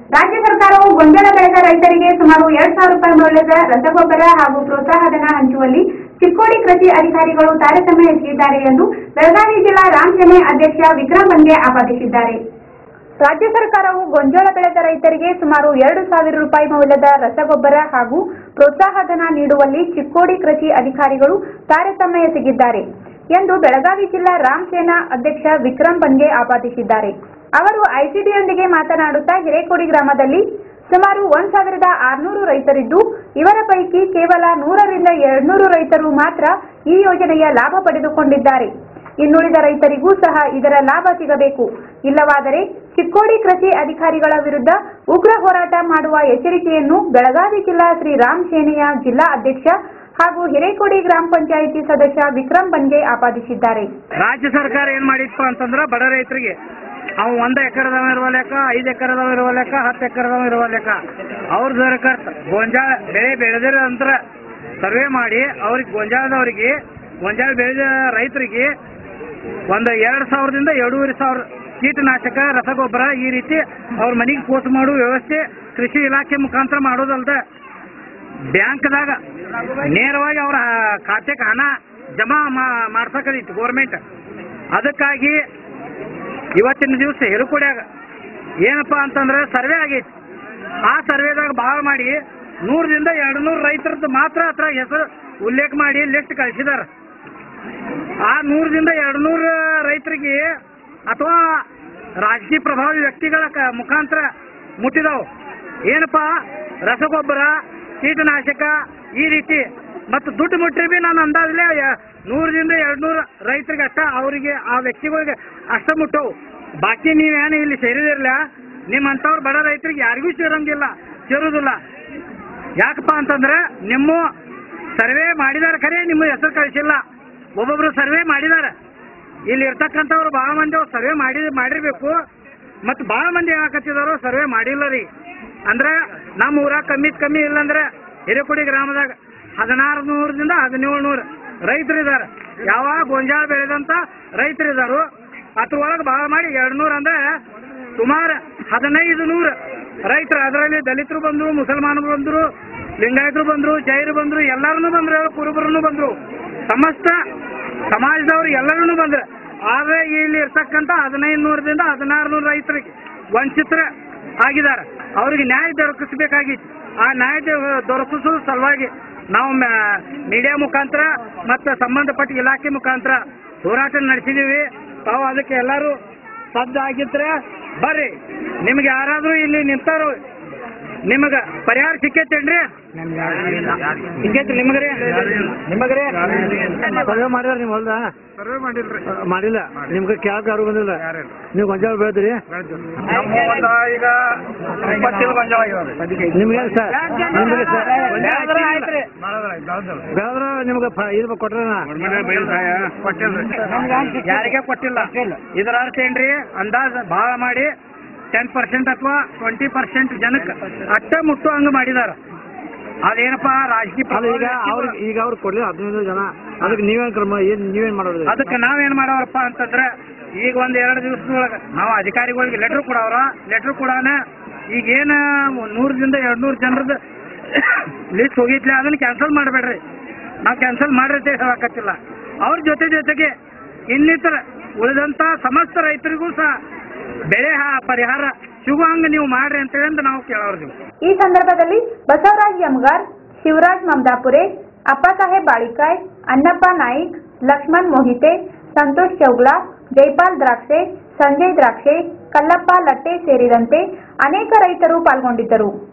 ರಾಜ್ಯ ಸರ್ಕಾರವು ಗೊಂಜಾಳ ಬೆಳೆದ ರೈತರಿಗೆ ಸುಮಾರು ಎರಡ್ ಸಾವಿರ ರೂಪಾಯಿ ಮೌಲ್ಯದ ರಸಗೊಬ್ಬರ ಹಾಗೂ ಪ್ರೋತ್ಸಾಹಧನ ಹಂಚುವಲ್ಲಿ ಚಿಕ್ಕೋಡಿ ಕೃಷಿ ಅಧಿಕಾರಿಗಳು ತಾರತಮ್ಯ ಎಸಗಿದ್ದಾರೆ ಎಂದು ಬೆಳಗಾವಿ ಜಿಲ್ಲಾ ರಾಮ್ ಸೇನೆ ಅಧ್ಯಕ್ಷ ವಿಕ್ರಮ್ ಬಂಗೆ ಆಪಾದಿಸಿದ್ದಾರೆ ರಾಜ್ಯ ಸರ್ಕಾರವು ಗೊಂಜಾಳ ಬೆಳೆದ ರೈತರಿಗೆ ಸುಮಾರು ಎರಡು ಸಾವಿರ ರೂಪಾಯಿ ಮೌಲ್ಯದ ರಸಗೊಬ್ಬರ ಹಾಗೂ ಪ್ರೋತ್ಸಾಹಧನ ನೀಡುವಲ್ಲಿ ಚಿಕ್ಕೋಡಿ ಕೃಷಿ ಅಧಿಕಾರಿಗಳು ತಾರತಮ್ಯ ಎಸಗಿದ್ದಾರೆ ಎಂದು ಬೆಳಗಾವಿ ಜಿಲ್ಲಾ ರಾಮ್ ಸೇನಾ ಅಧ್ಯಕ್ಷ ವಿಕ್ರಮ್ ಬಂಗೆ ಆಪಾದಿಸಿದ್ದಾರೆ ಅವರು ಐಸಿಡಿಯೊಂದಿಗೆ ಮಾತನಾಡುತ್ತಾ ಹಿರೇಕೊಡಿ ಗ್ರಾಮದಲ್ಲಿ ಸುಮಾರು ಒಂದ್ ಸಾವಿರದ ಆರುನೂರು ರೈತರಿದ್ದು ಇವರ ಪೈಕಿ ಕೇವಲ ನೂರರಿಂದ ಎರಡ್ನೂರು ರೈತರು ಮಾತ್ರ ಈ ಯೋಜನೆಯ ಲಾಭ ಪಡೆದುಕೊಂಡಿದ್ದಾರೆ ಇನ್ನುಳಿದ ರೈತರಿಗೂ ಸಹ ಇದರ ಲಾಭ ಸಿಗಬೇಕು ಇಲ್ಲವಾದರೆ ಚಿಕ್ಕೋಡಿ ಕೃಷಿ ಅಧಿಕಾರಿಗಳ ವಿರುದ್ಧ ಉಗ್ರ ಹೋರಾಟ ಮಾಡುವ ಎಚ್ಚರಿಕೆಯನ್ನು ಬೆಳಗಾವಿ ಜಿಲ್ಲಾ ಶ್ರೀ ರಾಮ್ ಸೇನೆಯ ಜಿಲ್ಲಾ ಅಧ್ಯಕ್ಷ ಹಾಗೂ ಹಿರೇಕೊಡಿ ಗ್ರಾಮ ಪಂಚಾಯಿತಿ ಸದಸ್ಯ ವಿಕ್ರಮ್ ಬನ್ಗೆ ಆಪಾದಿಸಿದ್ದಾರೆ ರಾಜ್ಯ ಸರ್ಕಾರ ಏನ್ ಮಾಡಿತ್ತು ಅಂತಂದ್ರ ಬಡ ರೈತರಿಗೆ ಅವು ಒಂದ್ ಎಕರೆದವ ಇರುವ ಲೆಕ್ಕ ಐದು ಎಕರೆದವ ಇರುವ ಲೆಕ್ಕ ಹತ್ತು ಎಕರೆದವ ಇರುವ ಲೆಕ್ಕ ಅವ್ರ ಸರ್ಕಾರ ಗೊಂಜಾಳ ಬೆಳೆ ಬೆಳೆದಿರ ನಂತರ ಸರ್ವೆ ಮಾಡಿ ಅವ್ರಿಗೆ ಗೊಂಜಾಳದವ್ರಿಗೆ ಗೊಂಜಾಳ ಬೆಳೆದ ರೈತರಿಗೆ ಒಂದು ಎರಡು ಸಾವಿರದಿಂದ ಎರಡೂವರೆ ಸಾವಿರ ಕೀಟನಾಶಕ ರಸಗೊಬ್ಬರ ಈ ರೀತಿ ಅವ್ರ ಮನೆಗೆ ಪೋಸ್ಟ್ ಮಾಡುವ ವ್ಯವಸ್ಥೆ ಕೃಷಿ ಇಲಾಖೆ ಮುಖಾಂತರ ಮಾಡೋದಲ್ದ ಬ್ಯಾಂಕ್ದಾಗ ನೇರವಾಗಿ ಅವರ ಖಾತೆಗೆ ಹಣ ಜಮಾ ಮಾಡ್ಸಕದಿತ್ತು ಗೌರ್ಮೆಂಟ್ ಅದಕ್ಕಾಗಿ ಇವತ್ತಿನ ದಿವಸ ಹೆರುಕೊಡ್ಯಾಗ ಏನಪ್ಪಾ ಅಂತಂದ್ರೆ ಸರ್ವೆ ಆಗೈತಿ ಆ ಸರ್ವೆದಾಗ ಭಾಳ ಮಾಡಿ ನೂರರಿಂದ ಎರಡು ನೂರು ರೈತರದ್ದು ಮಾತ್ರ ಹತ್ರ ಹೆಸರು ಉಲ್ಲೇಖ ಮಾಡಿ ಲಿಸ್ಟ್ ಕಳಿಸಿದಾರ ಆ ನೂರದಿಂದ ಎರಡು ನೂರು ರೈತರಿಗೆ ಅಥವಾ ರಾಜಕೀಯ ಪ್ರಭಾವಿ ವ್ಯಕ್ತಿಗಳ ಕ- ಮುಖಾಂತರ ಮುಟ್ಟಿದವು ಏನಪ್ಪಾ ರಸಗೊಬ್ಬರ ಕೀಟನಾಶಕ ಈ ರೀತಿ ಮತ್ತು ದುಡ್ಡು ಮುಟ್ರಿ ಬಿ ನಾನು ಅಂದಾಜಲೆ ಯ- ನೂರರಿಂದ ಎರಡು ನೂರು ರೈತರಿಗೆ ಅಷ್ಟ ಅವರಿಗೆ ಆ ವ್ಯಕ್ತಿಗಳಿಗೆ ಅಷ್ಟ ಮುಟ್ಟವು ಬಾಕಿ ನೀವೇನು ಇಲ್ಲಿ ಸೇರಿದಿರಲ್ಲ ನಿಮ್ಮಂಥವ್ರು ಬಡ ರೈತರಿಗೆ ಯಾರಿಗೂ ಸೇರಂಗಿಲ್ಲ ಸೇರುದಿಲ್ಲ ಯಾಕಪ್ಪ ಅಂತಂದ್ರೆ ನಿಮ್ಮ ಸರ್ವೆ ಮಾಡಿದಾರೆ ಖರೆ ನಿಮ್ಮ ಹೆಸರು ಕಳಿಸಿಲ್ಲ ಒಬ್ಬೊಬ್ರು ಸರ್ವೆ ಮಾಡಿದಾರೆ ಇಲ್ಲಿ ಇರ್ತಕ್ಕಂಥವ್ರು ಭಾಳ ಮಂದಿ ಅವ್ರು ಸರ್ವೆ ಮಾಡಿ ಮಾಡಿರ್ಬೇಕು ಮತ್ತು ಭಾಳ ಮಂದಿ ಹೇಳಕತ್ತಿದಾರು ಸರ್ವೆ ಮಾಡಿಲ್ಲ ರೀ ಅಂದ್ರೆ ನಮ್ಮ ಊರಾಗ ಕಮ್ಮಿ ಕಮ್ಮಿ ಇಲ್ಲಂದ್ರೆ ಹಿರೇಕೊಡಿ ಗ್ರಾಮದಾಗ ಹದಿನಾರು ನೂರದಿಂದ ಹದಿನೇಳು ನೂರು ರೈತರು ಇದಾರೆ ಯಾವಾಗ ಗೊಂಜಾಳ ಬೆಳೆದಂತ ರೈತರು ಇದಾರು ಅದ್ರೊಳಗೆ ಭಾಳ ಮಾಡಿ ಎರಡು ನೂರು ಅಂದ್ರೆ ಸುಮಾರು ಹದಿನೈದು ನೂರು ರೈತರು ಅದರಲ್ಲಿ ದಲಿತರು ಬಂದ್ರು ಮುಸಲ್ಮಾನರು ಬಂದ್ರು ಲಿಂಗಾಯತರು ಬಂದ್ರು ಜೈರು ಬಂದ್ರು ಎಲ್ಲರೂ ಬಂದ್ರು ಕುರುಬರು ಬಂದ್ರು ಸಮಸ್ತ ಸಮಾಜದವ್ರು ಎಲ್ಲರೂ ಬಂದ್ರು ಆದ್ರೆ ಇಲ್ಲಿ ಇರ್ತಕ್ಕಂಥ ಹದಿನೈದು ನೂರದಿಂದ ಹದಿನಾರು ನೂರು ರೈತರಿಗೆ ವಂಚಿತರ ಆಗಿದ್ದಾರೆ ಅವರಿಗೆ ನ್ಯಾಯ ದೊರಕಿಸಬೇಕಾಗಿತ್ತು ಆ ನ್ಯಾಯ ದೊ- ದೊರಕಿಸೋ ಸಲುವಾಗಿ ನಾವು ಮೀಡಿಯಾ ಮುಖಾಂತರ ಮತ್ತು ಸಂಬಂಧಪಟ್ಟ ಇಲಾಖೆ ಮುಖಾಂತರ ಹೋರಾಟ ನಡೆಸಿದೀವಿ ತಾವು ಅದಕ್ಕೆ ಎಲ್ಲರೂ ಸಜ್ಜಾಗಿದ್ರೆ ಬರ್ರಿ ನಿಮ್ಗೆ ಯಾರಾದ್ರೂ ಇಲ್ಲಿ ನಿಂತಾರು ನಿಮಗ ಪರಿಹಾರ ಸಿಕ್ಕೈತೇನ್ರಿ ಸಿಕ್ಕೈತ್ರಿ ನಿಮಗ್ರಿ ನಿಮಗ್ರಿ ಸರ್ವೆ ಮಾಡಿದಾರ ನೀವು ಹೊಲ್ದ ಸರ್ವೆ ಮಾಡಿಲ್ರಿ ಮಾಡಿಲ್ಲ ನಿಮ್ಗೆ ಕ್ಯಾಬ್ ಯಾರು ಬಂದಿಲ್ಲ ನೀವು ಗೊಂಜಾಳ ಬೆಳೆದ್ರಿ ಈಗ ಇಪ್ಪತ್ತೇಳು ಗೊಂಜಾಳ ನಿಮ್ಗೆ ಸರ್ ನಿಮ್ಗೆ ಸರ್ ಆಯ್ತ್ರಿ ಬೆಳೆದ್ರ ನಿಮ್ಗೆ ಫ- ಇದು ಕೊಟ್ರನ ಯಾರಿಗೆ ಕೊಟ್ಟಿಲ್ಲ ಇದರ ಅರ್ಥ ಏನ್ರಿ ಅಂದಾಜ್ ಭಾಳ ಮಾಡಿ ಟೆನ್ ಪರ್ಸೆಂಟ್ ಅಥವಾ ಟ್ವೆಂಟಿ ಪರ್ಸೆಂಟ್ ಜನಕ್ಕೆ ಅಟ್ಟ ಮುಟ್ಟು ಹಂಗ ಮಾಡಿದಾರ ಅದೇನಪ್ಪ ರಾಜಕೀಯ ಅಲ್ಲ ಈಗ ಪ್ರಭಾವ ಅವ್ರಿಗೆ ಈಗ ಅವ್ರು ಕೊಡ್ಲಿಲ್ಲ ಹದಿನೈದು ಜನ ಅದಕ್ಕೆ ನೀವೇನ್ ಕ್ರಮ ಏನ್ ನೀವೇನ್ ಮಾಡೋದು ಅದಕ್ಕೆ ನಾವೇನ್ ಮಾಡವರಪ್ಪ ಅಂತಂದ್ರೆ ಈಗ ಒಂದ್ ಎರಡು ದಿವಸದೊಳಗ ನಾವು ಅಧಿಕಾರಿಗಳಿಗೆ ಲೆಟರ್ ಕೊಡವ್ರ ಲೆಟರ್ ಕೊಡಾನ ಈಗ ಏನ ನೂರದಿಂದ ಎರಡ್ ನೂರು ಜನರದ್ದು ಲಿಸ್ಟ್ ಹೋಗಿತ್ಲಿ ಅದನ್ನ ಕ್ಯಾನ್ಸಲ್ ಮಾಡಬೇಡ್ರಿ ನಾವು ಕ್ಯಾನ್ಸಲ್ ಮಾಡಿರ್ತೇವೆ ಹೇಳಕತ್ತಿಲ್ಲ ಅವ್ರ ಜೊತೆ ಜೊತೆಗೆ ಇನ್ನಿತರ ಉಳಿದಂತ ಸಮಸ್ತ ರೈತರಿಗೂ ಸಹ ಬೆಳೆ ಹಾ- ಪರಿಹಾರ ಸಿಗುವಂಗ ನೀವು ಮಾಡ್ರಿ ಅಂತೇಳಿ ಅಂತ ನಾವು ಕೇಳೋರು ಈ ಸಂದರ್ಭದಲ್ಲಿ ಬಸವರಾಜ್ ಯಮಗಾರ್ ಶಿವರಾಜ್ ಮಮದಾಪುರೆ ಅಪ್ಪಸಾಹೇಬ್ ಬಾಳಿಕಾಯ್ ಅನ್ನಪ್ಪ ನಾಯ್ಕ್ ಲಕ್ಷ್ಮಣ್ ಮೋಹಿತೆ ಸಂತೋಷ್ ಚೌಗ್ಲಾ ಜೈಪಾಲ್ ದ್ರಾಕ್ಷೆ ಸಂಜಯ್ ದ್ರಾಕ್ಷೆ ಕಲ್ಲಪ್ಪ ಲಟ್ಟೆ ಸೇರಿದಂತೆ ಅನೇಕ ರೈತರು ಪಾಲ್ಗೊಂಡಿದ್ದರು